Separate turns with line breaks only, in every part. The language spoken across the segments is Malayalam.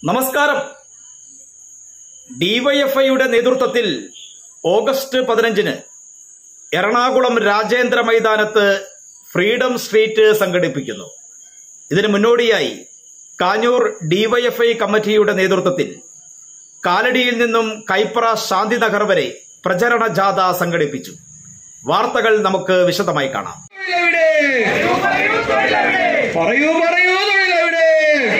നമസ്കാരം ഡിവൈഎഫ്ഐയുടെ നേതൃത്വത്തിൽ ഓഗസ്റ്റ് പതിനഞ്ചിന് എറണാകുളം രാജേന്ദ്ര മൈതാനത്ത് ഫ്രീഡം സ്ട്രീറ്റ് സംഘടിപ്പിക്കുന്നു ഇതിന് മുന്നോടിയായി കാഞ്ഞൂർ ഡിവൈഎഫ്ഐ കമ്മിറ്റിയുടെ നേതൃത്വത്തിൽ കാലടിയിൽ നിന്നും കൈപ്ര ശാന്തിനഗർ വരെ പ്രചരണ ജാഥ സംഘടിപ്പിച്ചു വാർത്തകൾ നമുക്ക് വിശദമായി കാണാം
തൊഴിലെവിടെ? പറയൂ പറയൂ തൊഴിലെവിടെ?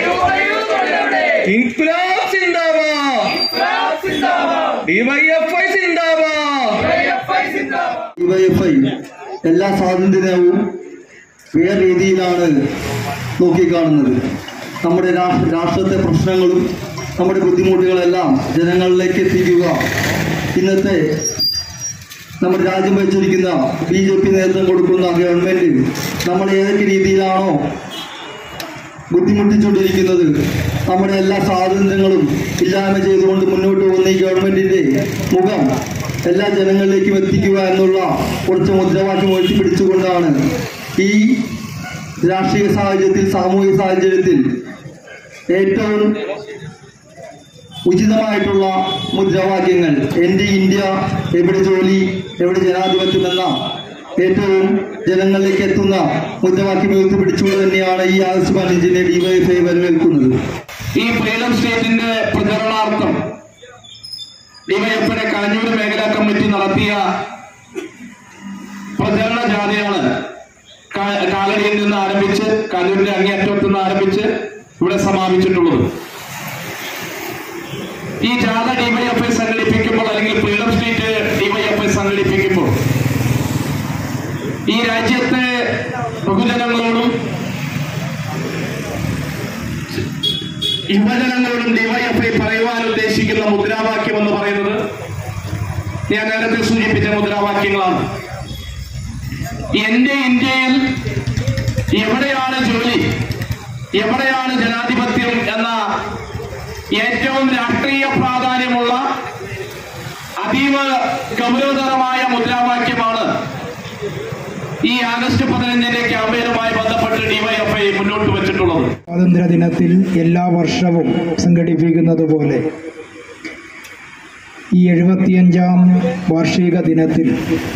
ഇൻക്ലാബ് സിന്ദാബാദ്. ഡിവൈഎഫ്ഐ സിന്ദാബാദ്.
ഡിവൈഎഫ്ഐ എല്ലാ സ്വാതന്ത്ര്യവും വേറെ രീതിയിലാണ് നോക്കിക്കാണുന്നത് നമ്മുടെ രാഷ്ട്ര രാഷ്ട്രത്തെ പ്രശ്നങ്ങളും നമ്മുടെ ബുദ്ധിമുട്ടുകളെല്ലാം ജനങ്ങളിലേക്ക് എത്തിക്കുക ഇന്നത്തെ നമ്മുടെ രാജ്യം ഭരിച്ചിരിക്കുന്ന ബി ജെ പി നേതൃത്വം കൊടുക്കുന്ന ഗവൺമെന്റ് നമ്മൾ ഏതൊക്കെ രീതിയിലാണോ ബുദ്ധിമുട്ടിച്ചുകൊണ്ടിരിക്കുന്നത് നമ്മുടെ എല്ലാ സ്വാതന്ത്ര്യങ്ങളും ഇല്ലായ്മ ചെയ്തുകൊണ്ട് മുന്നോട്ട് പോകുന്ന ഈ ഗവൺമെന്റിന്റെ മുഖം എല്ലാ ജനങ്ങളിലേക്കും എത്തിക്കുക എന്നുള്ള കുറച്ച് മുദ്രാവാക്യം ഉയർത്തിപ്പിടിച്ചുകൊണ്ടാണ് ഈ രാഷ്ട്രീയ സാഹചര്യത്തിൽ സാമൂഹിക സാഹചര്യത്തിൽ ഏറ്റവും ഉചിതമായിട്ടുള്ള മുദ്രാവാക്യങ്ങൾ എൻ്റെ ഇന്ത്യ എവിടെ ജോലി എവിടെ ജനാധിപത്യം എന്ന ഏറ്റവും ജനങ്ങളിലേക്ക് എത്തുന്ന മുദ്രാവാക്യം ഉയർത്തിപ്പിടിച്ചുകൊണ്ട് തന്നെയാണ് ഈ ആഗസ്റ്റ് പതിനഞ്ചിനെ ഡിവൈഎഫ്ഐ വരവേൽക്കുന്നത്
ഈ ഫ്രീഡം സ്റ്റേറ്റിന്റെ പ്രചരണാർത്ഥം ഡിവൈഎഫിയുടെ കാഞ്ഞൂർ മേഖലാ കമ്മിറ്റി നടത്തിയ പ്രചരണ ജാഥയാണ് കാ- കാലടിയിൽ നിന്ന് ആരംഭിച്ച് കാഞ്ഞൂരിന്റെ അങ്ങേയറ്റത്ത് നിന്ന് ആരംഭിച്ച് ഇവിടെ സമാപിച്ചിട്ടുള്ളത് ഈ ജാഥ ഡിവൈഎഫ്ഐ സംഘടിപ്പിക്കുമ്പോൾ അല്ലെങ്കിൽ ഫ്രീഡം സ്റ്റേറ്റ് ഡിവൈഎഫ്ഐ സംഘടിപ്പിക്കുമ്പോൾ ഈ രാജ്യത്തെ ബഹുജനങ്ങളോടും യുവജനങ്ങളോടും ഡിവൈഎഫ്ഐ പറയുവാൻ ഉദ്ദേശിക്കുന്ന മുദ്രാവാക്യം എന്ന് പറയുന്നത് ഞാൻ നേരത്തെ സൂചിപ്പിച്ച മുദ്രാവാക്യങ്ങളാണ് എന്റെ ഇന്ത്യയിൽ എവിടെയാണ് ജോലി എവിടെയാണ് ജനാധിപത്യം എന്ന ഏറ്റവും രാഷ്ട്രീയ പ്രാധാന്യമുള്ള അതീവ ഗൗരവതരമായ മുദ്രാവാക്യമാണ് ഈ ആഗസ്റ്റ് പതിനഞ്ചിന്റെ ക്യാമ്പയിനുമായി ബന്ധപ്പെട്ട് ഡിവൈഎഫ്ഐ മുന്നോട്ട് വെച്ചിട്ടുള്ളത്
സ്വാതന്ത്ര്യ ദിനത്തിൽ എല്ലാ വർഷവും സംഘടിപ്പിക്കുന്നത് പോലെ ഈ എഴുപത്തിയഞ്ചാം വാർഷിക ദിനത്തിൽ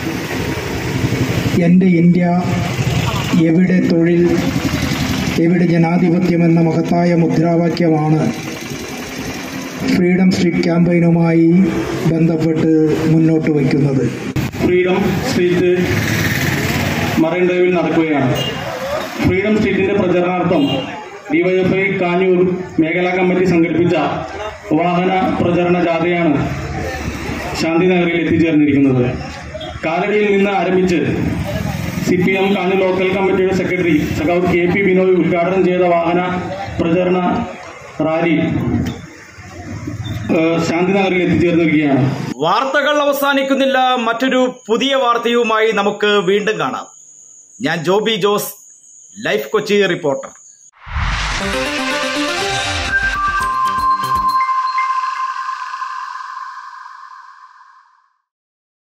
എൻ്റെ ഇന്ത്യ എവിടെ തൊഴിൽ എവിടെ ജനാധിപത്യം എന്ന മഹത്തായ മുദ്രാവാക്യമാണ് ഫ്രീഡം സ്ട്രീറ്റ് ക്യാമ്പയിനുമായി ബന്ധപ്പെട്ട് മുന്നോട്ട് വയ്ക്കുന്നത്
ഫ്രീഡം സ്ട്രീറ്റ് മറൈൻ ഡ്രൈവിൽ നടക്കുകയാണ് ഫ്രീഡം സ്ട്രീറ്റിന്റെ പ്രചരണാർത്ഥം ഡിവൈഎഫ്ഐ കാഞ്ഞൂർ മേഖലാ കമ്മിറ്റി സംഘടിപ്പിച്ച വാഹന പ്രചരണ ജാഥയാണ് ശാന്തിനഗറിൽ എത്തിച്ചേർന്നിരിക്കുന്നത് കാലടിയിൽ നിന്ന് ആരംഭിച്ച് C P M Kanjoor local കമ്മിറ്റിയുടെ സെക്രട്ടറി സഖാവ് കെ പി ബിനോയ് ഉദ്ഘാടനം ചെയ്ത വാഹന പ്രചരണ റാലി ഏഹ്, ശാന്തിനഗറിൽ എത്തിച്ചേർന്നിരിക്കുകയാണ്
വാർത്തകൾ അവസാനിക്കുന്നില്ല മറ്റൊരു പുതിയ വാർത്തയുമായി നമുക്ക് വീണ്ടും കാണാം ഞാൻ ജോബി ജോസ് ലൈഫ് കൊച്ചി റിപ്പോർട്ടർ